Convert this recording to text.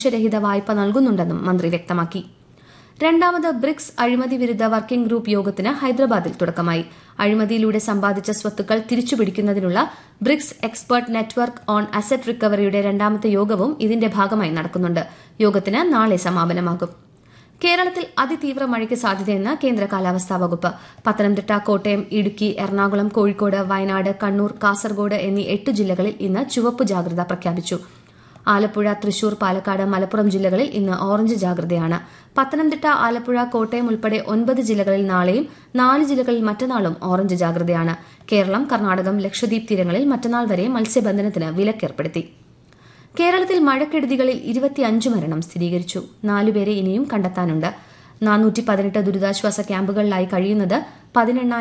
പലിശരഹിത വായ്പ നൽകുന്നുണ്ടെന്നും മന്ത്രി വ്യക്തമാക്കി രണ്ടാമത് ബ്രിക്സ് അഴിമതി വിരുദ്ധ വർക്കിംഗ് ഗ്രൂപ്പ് യോഗത്തിന് ഹൈദരാബാദിൽ തുടക്കമായി അഴിമതിയിലൂടെ സമ്പാദിച്ച സ്വത്തുക്കൾ തിരിച്ചുപിടിക്കുന്നതിനുള്ള BRICS expert network on asset റിക്കവറിയുടെ രണ്ടാമത്തെ യോഗവും ഇതിന്റെ ഭാഗമായി നടക്കുന്നുണ്ട് യോഗത്തിന് നാളെ സമാപനമാകും കേരളത്തിൽ അതിതീവ്ര മഴയ്ക്ക് സാധ്യതയെന്ന് കേന്ദ്ര കാലാവസ്ഥാ വകുപ്പ് പത്തനംതിട്ട കോട്ടയം ഇടുക്കി എറണാകുളം കോഴിക്കോട് വയനാട് കണ്ണൂർ കാസർഗോഡ് എന്നീ എട്ട് ജില്ലകളിൽ ഇന്ന് ചുവപ്പ് ജാഗ്രത പ്രഖ്യാപിച്ചു ആലപ്പുഴ തൃശൂർ പാലക്കാട് മലപ്പുറം ജില്ലകളിൽ ഇന്ന് ഓറഞ്ച് ജാഗ്രതയാണ് പത്തനംതിട്ട ആലപ്പുഴ കോട്ടയം ഉൾപ്പെടെ ഒൻപത് ജില്ലകളിൽ നാളെയും നാല് ജില്ലകളിൽ മറ്റന്നാളും ഓറഞ്ച് ജാഗ്രതയാണ് കേരളം കർണാടകം ലക്ഷദ്വീപ് തീരങ്ങളിൽ മറ്റന്നാൾ വരെ മത്സ്യബന്ധനത്തിന് വിലക്കേർപ്പെടുത്തി കേരളത്തിൽ മഴക്കെടുതികളിൽ ഇരുപത്തിയഞ്ച് മരണം സ്ഥിരീകരിച്ചു നാലുപേരെ ഇനിയും കണ്ടെത്താനുണ്ട് നാനൂറ്റി പതിനെട്ട് ദുരിതാശ്വാസ ക്യാമ്പുകളിലായി കഴിയുന്നത് പതിനെണ്ണായിരം